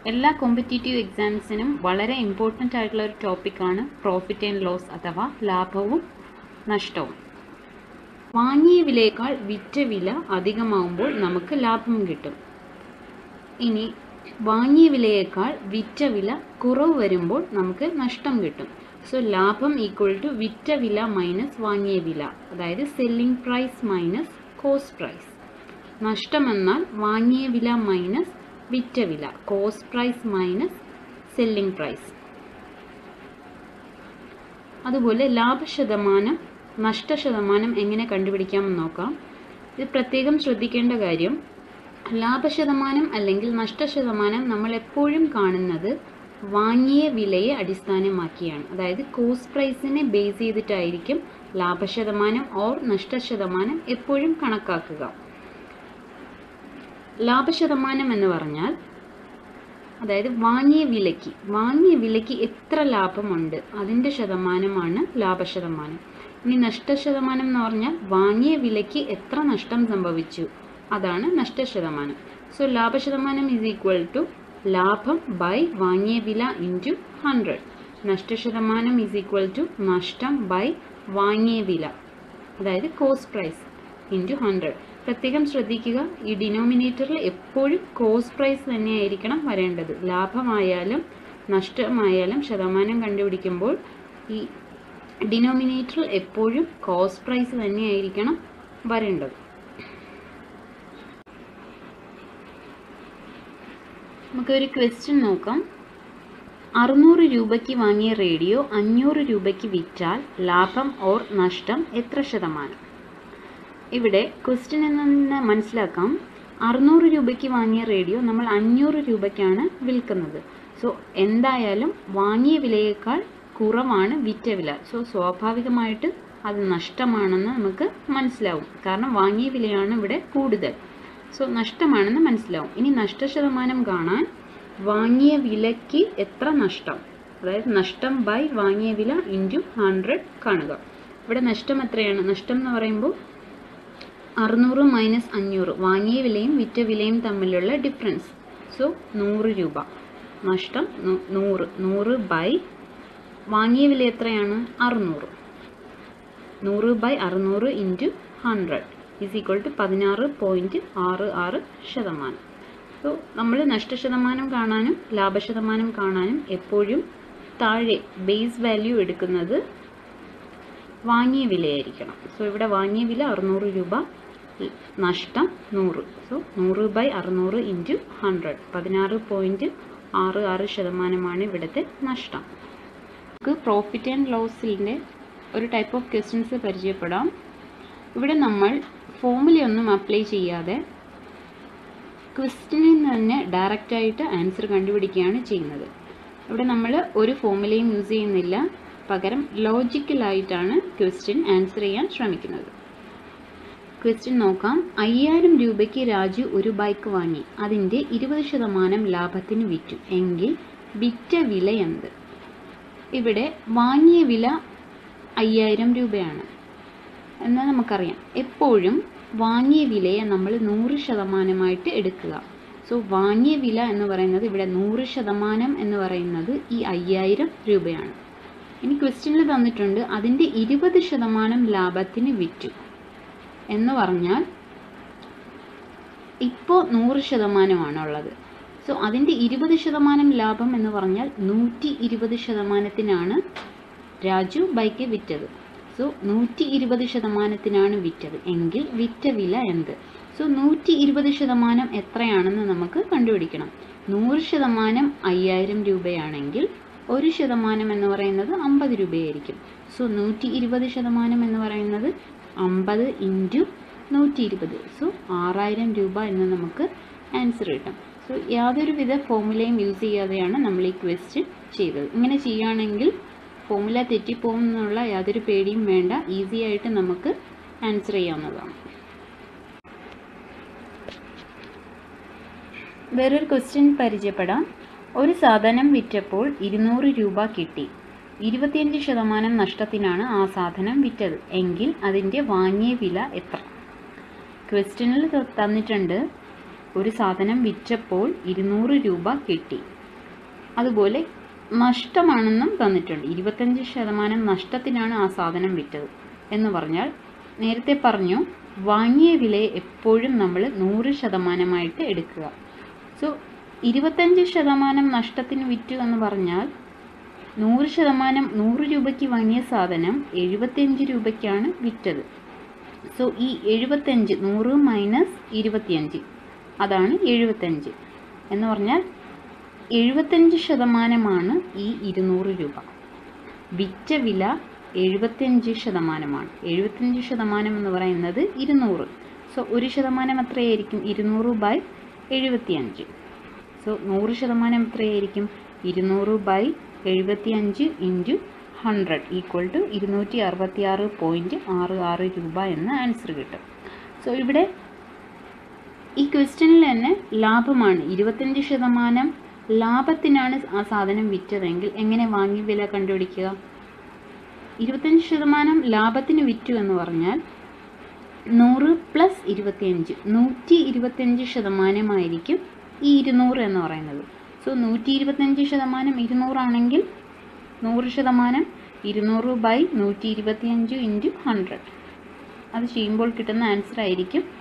എല്ലാ കോമ്പറ്റേറ്റീവ് എക്സാംസിനും വളരെ ഇമ്പോർട്ടൻ്റ് ആയിട്ടുള്ള ഒരു ടോപ്പിക്കാണ് പ്രോഫിറ്റ് ആൻഡ് ലോസ് അഥവാ ലാഭവും നഷ്ടവും വാങ്ങിയ വിലയേക്കാൾ വിറ്റ വില അധികമാകുമ്പോൾ നമുക്ക് ലാഭം കിട്ടും ഇനി വാങ്ങിയ വിലയേക്കാൾ വിറ്റ വില കുറവ് വരുമ്പോൾ നമുക്ക് നഷ്ടം കിട്ടും സോ ലാഭം ഈക്വൽ ടു വിറ്റ വില മൈനസ് വാങ്ങിയ വില അതായത് selling price minus cost price നഷ്ടം എന്നാൽ വാങ്ങിയ വില മൈനസ് വിറ്റ വില cost price minus selling price അതുപോലെ ലാഭശതമാനം നഷ്ടശതമാനം എങ്ങനെ കണ്ടുപിടിക്കാമെന്ന് നോക്കാം ഇത് പ്രത്യേകം ശ്രദ്ധിക്കേണ്ട കാര്യം ലാഭശതമാനം അല്ലെങ്കിൽ നഷ്ടശതമാനം നമ്മൾ എപ്പോഴും കാണുന്നത് വാങ്ങിയ വിലയെ അടിസ്ഥാനമാക്കിയാണ് അതായത് കോസ്റ്റ് പ്രൈസിനെ ബേസ് ചെയ്തിട്ടായിരിക്കും ലാഭശതമാനം ഓർ നഷ്ടശതമാനം എപ്പോഴും കണക്കാക്കുക ലാഭശതമാനം എന്ന് പറഞ്ഞാൽ അതായത് വാങ്ങിയ വിലയ്ക്ക് വാങ്ങിയ വിലയ്ക്ക് എത്ര ലാഭമുണ്ട് അതിൻ്റെ ശതമാനമാണ് ലാഭശതമാനം ഇനി നഷ്ടശതമാനം എന്ന് പറഞ്ഞാൽ വാങ്ങിയ വിലയ്ക്ക് എത്ര നഷ്ടം സംഭവിച്ചു അതാണ് നഷ്ടശതമാനം സോ ലാഭശതമാനം ഈസ് ഈക്വൽ ടു ലാഭം ബൈ വാങ്ങിയ വില ഇൻറ്റു ഹൺഡ്രഡ് നഷ്ടശതമാനം ഈസ് ഈക്വൽ ടു നഷ്ടം ബൈ വാങ്ങിയ വില അതായത് കോസ്റ്റ് പ്രൈസ് ഇൻറ്റു ഹൺഡ്രഡ് പ്രത്യേകം ശ്രദ്ധിക്കുക ഈ ഡിനോമിനേറ്ററിൽ എപ്പോഴും കോസ്റ്റ് പ്രൈസ് തന്നെയായിരിക്കണം വരേണ്ടത് ലാഭമായാലും നഷ്ടമായാലും ശതമാനം കണ്ടുപിടിക്കുമ്പോൾ ഈ ഡിനോമിനേറ്ററിൽ എപ്പോഴും കോസ്റ്റ് പ്രൈസ് തന്നെയായിരിക്കണം വരേണ്ടത് നമുക്കൊരു ക്വസ്റ്റ്യൻ നോക്കാം അറുന്നൂറ് രൂപയ്ക്ക് വാങ്ങിയ റേഡിയോ അഞ്ഞൂറ് രൂപയ്ക്ക് വിറ്റാൽ ലാഭം ഓർ നഷ്ടം എത്ര ശതമാനം ഇവിടെ ക്വസ്റ്റ്യൻ എന്ന് മനസ്സിലാക്കാം അറുന്നൂറ് രൂപയ്ക്ക് വാങ്ങിയ റേഡിയോ നമ്മൾ അഞ്ഞൂറ് രൂപയ്ക്കാണ് വിൽക്കുന്നത് സോ എന്തായാലും വാങ്ങിയ വിലയേക്കാൾ കുറവാണ് വിറ്റ വില സോ സ്വാഭാവികമായിട്ട് അത് നഷ്ടമാണെന്ന് നമുക്ക് മനസ്സിലാവും കാരണം വാങ്ങിയ വിലയാണ് ഇവിടെ കൂടുതൽ സോ നഷ്ടമാണെന്ന് മനസ്സിലാവും ഇനി നഷ്ടശതമാനം കാണാൻ വാങ്ങിയ വിലയ്ക്ക് എത്ര നഷ്ടം അതായത് നഷ്ടം ബൈ വാങ്ങിയ വില ഇൻറ്റു ഹൺഡ്രഡ് കാണുക ഇവിടെ നഷ്ടം എത്രയാണ് നഷ്ടം എന്ന് പറയുമ്പോൾ അറുന്നൂറ് മൈനസ് അഞ്ഞൂറ് വാങ്ങിയ വിലയും വിറ്റ വിലയും തമ്മിലുള്ള ഡിഫറൻസ് സോ നൂറ് രൂപ നഷ്ടം നൂ- നൂറ് നൂറ് ബൈ വാങ്ങിയ വില എത്രയാണ് അറുന്നൂറ് നൂറ് ബൈ അറുന്നൂറ് into hundred is equal to പതിനാറ് പോയിൻറ്റ് ആറ് ആറ് ശതമാനം സോ നമ്മൾ നഷ്ടശതമാനം കാണാനും ലാഭശതമാനം കാണാനും എപ്പോഴും താഴെ ബേസ് വാല്യൂ എടുക്കുന്നത് വാങ്ങിയ വിലയായിരിക്കണം സോ ഇവിടെ വാങ്ങിയ വില അറുന്നൂറ് രൂപ നഷ്ടം നൂറ് സോ നൂറ് ബൈ അറുന്നൂറ് ഇൻറ്റു ഹൺഡ്രഡ് പതിനാറ് പോയിൻറ്റ് ആറ് ആറ് ശതമാനമാണ് ഇവിടുത്തെ നഷ്ടം നമുക്ക് പ്രോഫിറ്റ് ആൻഡ് ലോസിൻ്റെ ഒരു ടൈപ്പ് ഓഫ് ക്വസ്റ്റ്യൻസ് പരിചയപ്പെടാം ഇവിടെ നമ്മൾ ഫോമുലയൊന്നും അപ്ലൈ ചെയ്യാതെ ക്വസ്റ്റ്യനിൽ നിന്ന് തന്നെ ഡയറക്റ്റായിട്ട് ആൻസർ കണ്ടുപിടിക്കുകയാണ് ചെയ്യുന്നത് ഇവിടെ നമ്മൾ ഒരു ഫോമുലയും യൂസ് ചെയ്യുന്നില്ല പകരം ലോജിക്കലായിട്ടാണ് ക്വസ്റ്റ്യൻ ആൻസർ ചെയ്യാൻ ശ്രമിക്കുന്നത് ക്വസ്റ്റ്യൻ നോക്കാം അയ്യായിരം രൂപയ്ക്ക് രാജു ഒരു ബൈക്ക് വാങ്ങി അതിൻ്റെ ഇരുപത് ശതമാനം ലാഭത്തിന് വിറ്റു എങ്കിൽ വിറ്റ വില എന്ത് ഇവിടെ വാങ്ങിയ വില അയ്യായിരം രൂപയാണ് എന്നാൽ നമുക്കറിയാം എപ്പോഴും വാങ്ങിയ വിലയെ നമ്മൾ നൂറ് ശതമാനമായിട്ട് എടുക്കുക സോ വാങ്ങിയ വില എന്ന് പറയുന്നത് ഇവിടെ നൂറ് ശതമാനം എന്ന് പറയുന്നത് ഈ അയ്യായിരം രൂപയാണ് ഇനി ക്വസ്റ്റ്യനിൽ തന്നിട്ടുണ്ട് അതിൻ്റെ ഇരുപത് ശതമാനം ലാഭത്തിന് വിറ്റു എന്ന് പറഞ്ഞാൽ ഇപ്പോൾ നൂറ് ശതമാനമാണുള്ളത് സോ അതിൻ്റെ ഇരുപത് ശതമാനം ലാഭം എന്ന് പറഞ്ഞാൽ നൂറ്റി ഇരുപത് ശതമാനത്തിനാണ് രാജു ബൈക്ക് വിറ്റത് സോ നൂറ്റി ഇരുപത് ശതമാനത്തിനാണ് വിറ്റത് എങ്കിൽ വിറ്റ വില എന്ത് സോ നൂറ്റി ഇരുപത് ശതമാനം എത്രയാണെന്ന് നമുക്ക് കണ്ടുപിടിക്കണം നൂറ് ശതമാനം അയ്യായിരം രൂപയാണെങ്കിൽ ഒരു ശതമാനം എന്ന് പറയുന്നത് അമ്പത് രൂപയായിരിക്കും സോ നൂറ്റി ഇരുപത് ശതമാനം എന്ന് പറയുന്നത് അമ്പത് ഇൻറ്റു നൂറ്റി ഇരുപത് സോ ആറായിരം രൂപ എന്ന് നമുക്ക് ആൻസർ കിട്ടും സോ യാതൊരുവിധ ഫോമുലയും യൂസ് ചെയ്യാതെയാണ് നമ്മൾ ഈ ക്വസ്റ്റ്യൻ ചെയ്തത് ഇങ്ങനെ ചെയ്യുകയാണെങ്കിൽ ഫോമുല തെറ്റിപ്പോകും എന്നുള്ള യാതൊരു പേടിയും വേണ്ട ഈസി ആയിട്ട് നമുക്ക് ആൻസർ ചെയ്യാവുന്നതാണ് വേറൊരു ക്വസ്റ്റ്യൻ പരിചയപ്പെടാം ഒരു സാധനം വിറ്റപ്പോൾ ഇരുന്നൂറ് രൂപ കിട്ടി ഇരുപത്തിയഞ്ച് ശതമാനം നഷ്ടത്തിനാണ് ആ സാധനം വിറ്റത് എങ്കിൽ അതിൻ്റെ വാങ്ങിയ വില എത്ര ക്വസ്റ്റ്യനിൽ തന്നിട്ടുണ്ട് ഒരു സാധനം വിറ്റപ്പോൾ ഇരുന്നൂറ് രൂപ കിട്ടി അതുപോലെ നഷ്ടമാണെന്നും തന്നിട്ടുണ്ട് ഇരുപത്തഞ്ച് ശതമാനം നഷ്ടത്തിനാണ് ആ സാധനം വിറ്റത് എന്ന് പറഞ്ഞാൽ നേരത്തെ പറഞ്ഞു വാങ്ങിയ വില എപ്പോഴും നമ്മൾ നൂറ് ശതമാനമായിട്ട് എടുക്കുക സോ ഇരുപത്തഞ്ച് ശതമാനം നഷ്ടത്തിന് വിറ്റു എന്ന് പറഞ്ഞാൽ നൂറ് ശതമാനം നൂറ് രൂപയ്ക്ക് വാങ്ങിയ സാധനം എഴുപത്തിയഞ്ച് രൂപയ്ക്കാണ് വിറ്റത് സോ ഈ എഴുപത്തഞ്ച് നൂറ് മൈനസ് ഇരുപത്തിയഞ്ച് അതാണ് എഴുപത്തഞ്ച് എന്ന് പറഞ്ഞാൽ എഴുപത്തഞ്ച് ശതമാനമാണ് ഈ ഇരുന്നൂറ് രൂപ വിറ്റ വില എഴുപത്തിയഞ്ച് ശതമാനമാണ് എഴുപത്തിയഞ്ച് ശതമാനം എന്ന് പറയുന്നത് ഇരുന്നൂറ് സോ ഒരു ശതമാനം എത്രയായിരിക്കും ഇരുന്നൂറ് ബൈ എഴുപത്തിയഞ്ച് സോ നൂറ് ശതമാനം എത്രയായിരിക്കും ഇരുന്നൂറ് ബൈ എഴുപത്തിയഞ്ച് ഇൻറ്റു ഹൺഡ്രഡ് ഈക്വൽ ടു ഇരുന്നൂറ്റി അറുപത്തി ആറ് പോയിൻറ്റ് ആറ് ആറ് രൂപ എന്ന ആൻസർ കിട്ടും സോ ഇവിടെ ഈ ക്വസ്റ്റ്യനിൽ തന്നെ ലാഭമാണ് ഇരുപത്തഞ്ച് ശതമാനം ലാഭത്തിനാണ് ആ സാധനം വിറ്റതെങ്കിൽ എങ്ങനെ വാങ്ങി വില കണ്ടുപിടിക്കുക ഇരുപത്തഞ്ച് ശതമാനം ലാഭത്തിന് വിറ്റു എന്ന് പറഞ്ഞാൽ നൂറ് പ്ലസ് ഇരുപത്തിയഞ്ച് നൂറ്റി ഇരുപത്തിയഞ്ച് ശതമാനമായിരിക്കും ഈ ഇരുന്നൂറ് എന്ന് പറയുന്നത് സോ നൂറ്റി ഇരുപത്തഞ്ച് ശതമാനം ഇരുന്നൂറാണെങ്കിൽ നൂറ് ശതമാനം ഇരുന്നൂറ് ബൈ നൂറ്റി ഇരുപത്തിയഞ്ച് ഇൻറ്റു ഹൺഡ്രഡ് അത് ചെയ്യുമ്പോൾ കിട്ടുന്ന ആൻസർ ആയിരിക്കും